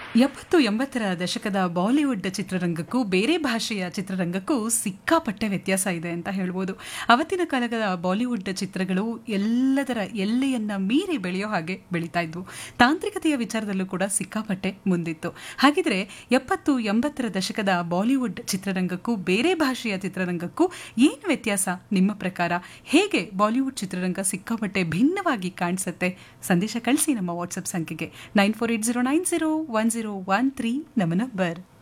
ಎಪ್ಪತ್ತು ಎಂಬತ್ತರ ದಶಕದ ಬಾಲಿವುಡ್ ಚಿತ್ರರಂಗಕ್ಕೂ ಬೇರೆ ಭಾಷೆಯ ಚಿತ್ರರಂಗಕ್ಕೂ ಸಿಕ್ಕಾಪಟ್ಟೆ ವ್ಯತ್ಯಾಸ ಇದೆ ಅಂತ ಹೇಳ್ಬೋದು ಅವತ್ತಿನ ಕಾಲದ ಬಾಲಿವುಡ್ ಚಿತ್ರಗಳು ಎಲ್ಲದರ ಎಲ್ಲೆಯನ್ನ ಮೀರಿ ಬೆಳೆಯೋ ಹಾಗೆ ಬೆಳೀತಾ ಇದ್ವು ತಾಂತ್ರಿಕತೆಯ ವಿಚಾರದಲ್ಲೂ ಕೂಡ ಸಿಕ್ಕಾಪಟ್ಟೆ ಮುಂದಿತ್ತು ಹಾಗಿದ್ರೆ ಎಪ್ಪತ್ತು ಎಂಬತ್ತರ ದಶಕದ ಬಾಲಿವುಡ್ ಚಿತ್ರರಂಗಕ್ಕೂ ಬೇರೆ ಭಾಷೆಯ ಚಿತ್ರರಂಗಕ್ಕೂ ಏನು ವ್ಯತ್ಯಾಸ ನಿಮ್ಮ ಪ್ರಕಾರ ಹೇಗೆ ಬಾಲಿವುಡ್ ಚಿತ್ರರಂಗ ಸಿಕ್ಕಾಪಟ್ಟೆ ಭಿನ್ನವಾಗಿ ಕಾಣಿಸುತ್ತೆ ಸಂದೇಶ ಕಳಿಸಿ ನಮ್ಮ ವಾಟ್ಸಪ್ ಸಂಖ್ಯೆಗೆ nine four eight zero nine zero one zero one three ನಮ್ಮ ನಂಬರ್